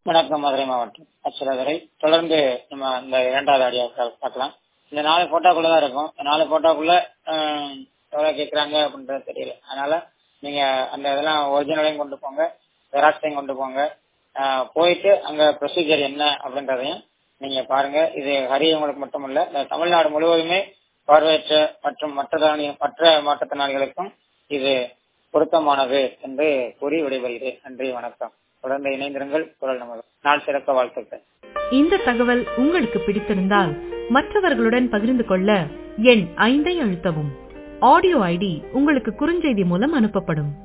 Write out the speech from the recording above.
வணக்கம் மதுரை மாவட்டம் அச்சுரதுரை தொடர்ந்து நம்ம இந்த இரண்டாவது ஆடியோ பார்க்கலாம் இந்த நாலு போட்டோக்குள்ள தான் இருக்கும் இந்த நாலு போட்டோக்குள்ள எவ்வளவு கேட்கறாங்க அப்படின்றது தெரியல அதனால நீங்க அந்த இதெல்லாம் ஒரிஜினலையும் கொண்டு போங்க ஜெராக்ஸையும் கொண்டு போங்க ஆஹ் போயிட்டு அங்க ப்ரொசீஜர் என்ன அப்படின்றதையும் நீங்க பாருங்க இது ஹரி உங்களுக்கு மட்டும் இல்ல இந்த தமிழ்நாடு முழுவதுமே பார்வையற்ற மற்றும் மற்ற மற்ற மாற்றுத்திறனாளிகளுக்கும் இது பொருத்தமானது என்று கூறி விடைபெறுகிறேன் நன்றி வணக்கம் தொடர்ந்து இணைந்திருங்கள் குரல் நமது நாள் சிறக்க வாழ்த்துக்கள் இந்த தகவல் உங்களுக்கு பிடித்திருந்தால் மற்றவர்களுடன் பகிர்ந்து கொள்ள எண் ஐந்தை அழுத்தவும் ஆடியோ ஐடி உங்களுக்கு குறுஞ்செய்தி மூலம் அனுப்பப்படும்